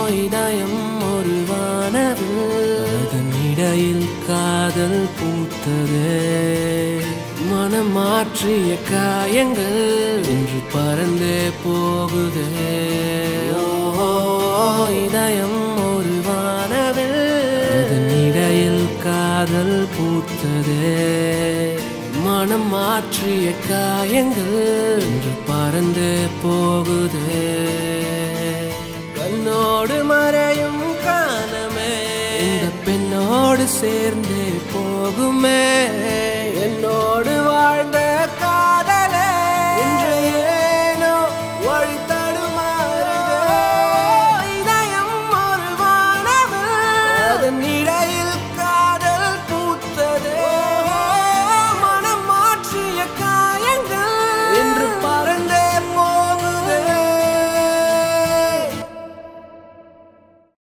இதயம் ஒரு வானவில் அதன் இடையில் காதல் பூத்ததே மனம் மாற்றிய காயங்கள் இன்று பறந்தே போகுதே ஓ இதயம் ஒரு வானவில் அதன் இடையில் காதல் பூத்ததே மனம் மாற்றிய காயங்கள் இன்று பறந்து போகுதே கண்ணோடு மறையும் காணமே இந்த பெண்ணோடு சேர்ந்து போகுமே என்னோடு